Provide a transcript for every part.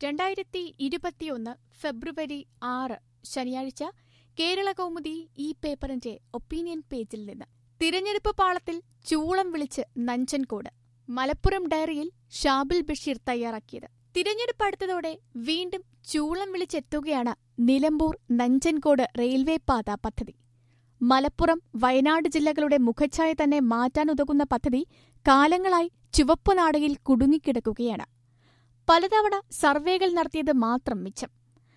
രണ്ടായിരത്തി ഇരുപത്തിയൊന്ന് ഫെബ്രുവരി ആറ് ശനിയാഴ്ച കേരള കൗമുദി ഈ പേപ്പറിന്റെ ഒപ്പീനിയൻ പേജിൽ നിന്ന് തിരഞ്ഞെടുപ്പ് പാളത്തിൽ ചൂളം വിളിച്ച് നഞ്ചൻകോട് മലപ്പുറം ഡയറിയിൽ ഷാബിൽ ബഷീർ തയ്യാറാക്കിയത് തിരഞ്ഞെടുപ്പ് അടുത്തതോടെ വീണ്ടും ചൂളം വിളിച്ചെത്തുകയാണ് നിലമ്പൂർ നഞ്ചൻകോട് റെയിൽവേ പാത പദ്ധതി മലപ്പുറം വയനാട് ജില്ലകളുടെ മുഖച്ഛായ തന്നെ മാറ്റാനുതകുന്ന പദ്ധതി കാലങ്ങളായി ചുവപ്പുനാടയിൽ കുടുങ്ങിക്കിടക്കുകയാണ് പലതവണ സർവേകൾ നടത്തിയത് മാത്രം മിച്ചം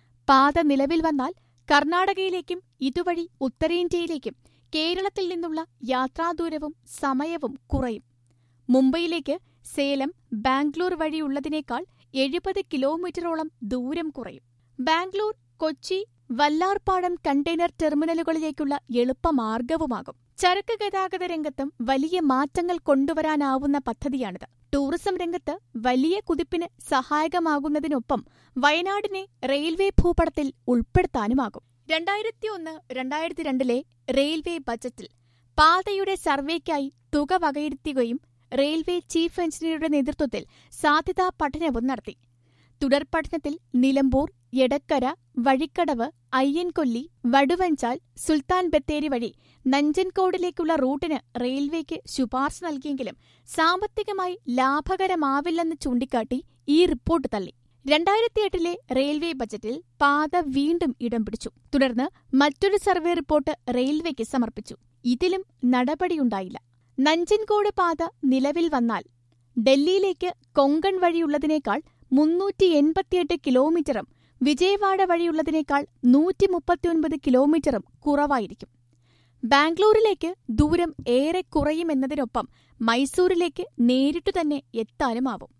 പാത നിലവിൽ വന്നാൽ കർണാടകയിലേക്കും ഇതുവഴി ഉത്തരേന്ത്യയിലേക്കും കേരളത്തിൽ നിന്നുള്ള യാത്രാദൂരവും സമയവും കുറയും മുംബൈയിലേക്ക് സേലം ബാംഗ്ലൂർ വഴിയുള്ളതിനേക്കാൾ എഴുപത് കിലോമീറ്ററോളം ദൂരം കുറയും ബാംഗ്ലൂർ കൊച്ചി വല്ലാർപാടം കണ്ടെയ്നർ ടെർമിനലുകളിലേക്കുള്ള എളുപ്പമാർഗവുമാകും ചരക്ക് ഗതാഗത രംഗത്തും വലിയ മാറ്റങ്ങൾ കൊണ്ടുവരാനാവുന്ന പദ്ധതിയാണിത് ടൂറിസം രംഗത്ത് വലിയ കുതിപ്പിന് സഹായകമാകുന്നതിനൊപ്പം വയനാടിനെ റെയിൽവേ ഭൂപടത്തിൽ ഉൾപ്പെടുത്താനുമാകും രണ്ടായിരത്തി ഒന്ന് രണ്ടായിരത്തി രണ്ടിലെ റെയിൽവേ ബജറ്റിൽ പാതയുടെ സർവേക്കായി തുക വകയിരുത്തുകയും റെയിൽവേ ചീഫ് എഞ്ചിനീയറുടെ നേതൃത്വത്തിൽ സാധ്യതാ പഠനവും നടത്തി തുടർ പഠനത്തിൽ നിലമ്പൂർ എടക്കര വഴിക്കടവ് അയ്യൻകൊല്ലി വടുവഞ്ചാൽ സുൽത്താൻ ബത്തേരി വഴി നഞ്ചൻകോടിലേക്കുള്ള റൂട്ടിന് റെയിൽവേക്ക് ശുപാർശ നൽകിയെങ്കിലും സാമ്പത്തികമായി ലാഭകരമാവില്ലെന്ന് ചൂണ്ടിക്കാട്ടി ഈ റിപ്പോർട്ട് തള്ളി രണ്ടായിരത്തിയെട്ടിലെ റെയിൽവേ ബജറ്റിൽ പാത വീണ്ടും ഇടം പിടിച്ചു തുടർന്ന് മറ്റൊരു സർവേ റിപ്പോർട്ട് റെയിൽവേക്ക് സമർപ്പിച്ചു ഇതിലും നടപടിയുണ്ടായില്ല നഞ്ചൻകോട് പാത നിലവിൽ വന്നാൽ ഡൽഹിയിലേക്ക് കൊങ്കൺ വഴിയുള്ളതിനേക്കാൾ മുന്നൂറ്റി എൺപത്തിയെട്ട് കിലോമീറ്ററും വിജയവാഡ വഴിയുള്ളതിനേക്കാൾ നൂറ്റി മുപ്പത്തിയൊൻപത് കിലോമീറ്ററും കുറവായിരിക്കും ബാംഗ്ലൂരിലേക്ക് ദൂരം ഏറെ കുറയുമെന്നതിനൊപ്പം മൈസൂരിലേക്ക് നേരിട്ടു തന്നെ എത്താനുമാവും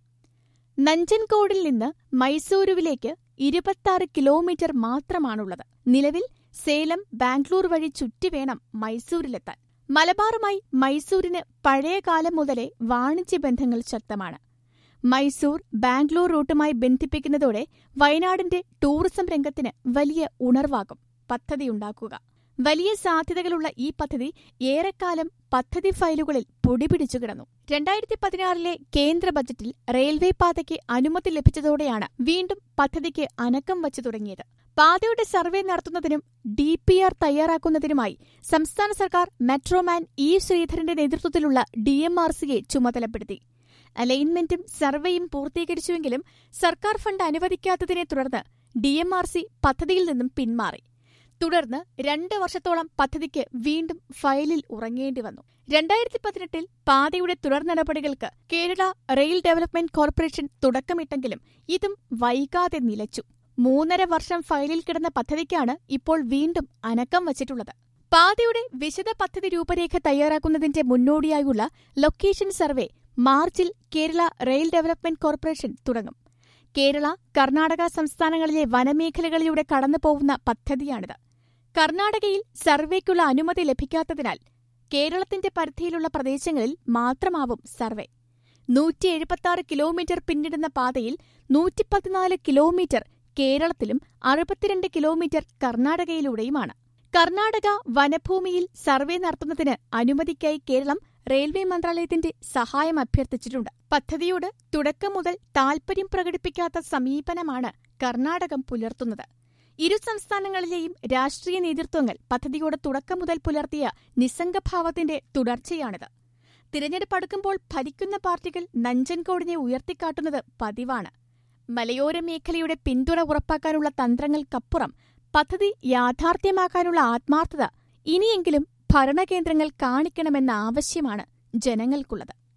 നഞ്ചൻകോടിൽ നിന്ന് മൈസൂരുവിലേക്ക് ഇരുപത്തിയാറ് കിലോമീറ്റർ മാത്രമാണുള്ളത് നിലവിൽ സേലം ബാംഗ്ലൂർ വഴി ചുറ്റിവേണം മൈസൂരിലെത്താൻ മലബാറുമായി മൈസൂരിന് പഴയകാലം മുതലേ വാണിജ്യ ബന്ധങ്ങൾ ശക്തമാണ് മൈസൂർ ബാംഗ്ലൂർ റൂട്ടുമായി ബന്ധിപ്പിക്കുന്നതോടെ വയനാടിന്റെ ടൂറിസം രംഗത്തിന് വലിയ ഉണർവാകും പദ്ധതിയുണ്ടാക്കുക വലിയ സാധ്യതകളുള്ള ഈ പദ്ധതി ഏറെക്കാലം പദ്ധതി ഫയലുകളിൽ പൊടിപിടിച്ചു കിടന്നു രണ്ടായിരത്തി പതിനാറിലെ കേന്ദ്ര ബജറ്റിൽ റെയിൽവേ പാതയ്ക്ക് അനുമതി ലഭിച്ചതോടെയാണ് വീണ്ടും പദ്ധതിക്ക് അനക്കം വച്ചു തുടങ്ങിയത് പാതയുടെ സർവേ നടത്തുന്നതിനും ഡി പി ആർ തയ്യാറാക്കുന്നതിനുമായി സംസ്ഥാന സർക്കാർ മെട്രോമാൻ ഇ ശ്രീധരന്റെ നേതൃത്വത്തിലുള്ള ഡി എം ആർ സിയെ ചുമതലപ്പെടുത്തി അലൈൻമെന്റും സർവേയും പൂർത്തീകരിച്ചുവെങ്കിലും സർക്കാർ ഫണ്ട് അനുവദിക്കാത്തതിനെ തുടർന്ന് ഡി എം ആർ സി പദ്ധതിയിൽ നിന്നും പിന്മാറി തുടർന്ന് രണ്ട് വർഷത്തോളം പദ്ധതിക്ക് വീണ്ടും ഫയലിൽ ഉറങ്ങേണ്ടി വന്നു രണ്ടായിരത്തി പതിനെട്ടിൽ പാതയുടെ തുടർ നടപടികൾക്ക് കേരള റെയിൽ ഡെവലപ്മെന്റ് കോർപ്പറേഷൻ തുടക്കമിട്ടെങ്കിലും ഇതും വൈകാതെ നിലച്ചു മൂന്നര വർഷം ഫയലിൽ കിടന്ന പദ്ധതിക്കാണ് ഇപ്പോൾ വീണ്ടും അനക്കം വച്ചിട്ടുള്ളത് പാതയുടെ വിശദ പദ്ധതി രൂപരേഖ തയ്യാറാക്കുന്നതിന്റെ മുന്നോടിയായുള്ള ലൊക്കേഷൻ സർവേ മാർച്ചിൽ കേരള റെയിൽ ഡെവലപ്മെന്റ് കോർപ്പറേഷൻ തുടങ്ങും കേരള കർണാടക സംസ്ഥാനങ്ങളിലെ വനമേഖലകളിലൂടെ കടന്നുപോകുന്ന പദ്ധതിയാണിത് കർണാടകയിൽ സർവേക്കുള്ള അനുമതി ലഭിക്കാത്തതിനാൽ കേരളത്തിന്റെ പരിധിയിലുള്ള പ്രദേശങ്ങളിൽ മാത്രമാവും സർവേ നൂറ്റി എഴുപത്തിയാറ് കിലോമീറ്റർ പിന്നിടുന്ന പാതയിൽ നൂറ്റിപ്പതിനാല് കിലോമീറ്റർ കേരളത്തിലും അറുപത്തിരണ്ട് കിലോമീറ്റർ കർണാടകയിലൂടെയുമാണ് കർണാടക വനഭൂമിയിൽ സർവേ നടത്തുന്നതിന് അനുമതിക്കായി കേരളം റെയിൽവേ മന്ത്രാലയത്തിന്റെ സഹായം അഭ്യർത്ഥിച്ചിട്ടുണ്ട് പദ്ധതിയോട് തുടക്കം മുതൽ താൽപര്യം പ്രകടിപ്പിക്കാത്ത സമീപനമാണ് കർണാടകം പുലർത്തുന്നത് ഇരു സംസ്ഥാനങ്ങളിലെയും രാഷ്ട്രീയ നേതൃത്വങ്ങൾ പദ്ധതിയോട് തുടക്കം മുതൽ പുലർത്തിയ നിസ്സംഗഭാവത്തിന്റെ തുടർച്ചയാണിത് തിരഞ്ഞെടുപ്പ് അടുക്കുമ്പോൾ ഭരിക്കുന്ന പാർട്ടികൾ നഞ്ചൻകോടിനെ ഉയർത്തിക്കാട്ടുന്നത് പതിവാണ് മലയോര മേഖലയുടെ പിന്തുണ ഉറപ്പാക്കാനുള്ള തന്ത്രങ്ങൾക്കപ്പുറം പദ്ധതി യാഥാർത്ഥ്യമാക്കാനുള്ള ആത്മാർത്ഥത ഇനിയെങ്കിലും ഭരണകേന്ദ്രങ്ങൾ കാണിക്കണമെന്ന ആവശ്യമാണ് ജനങ്ങൾക്കുള്ളത്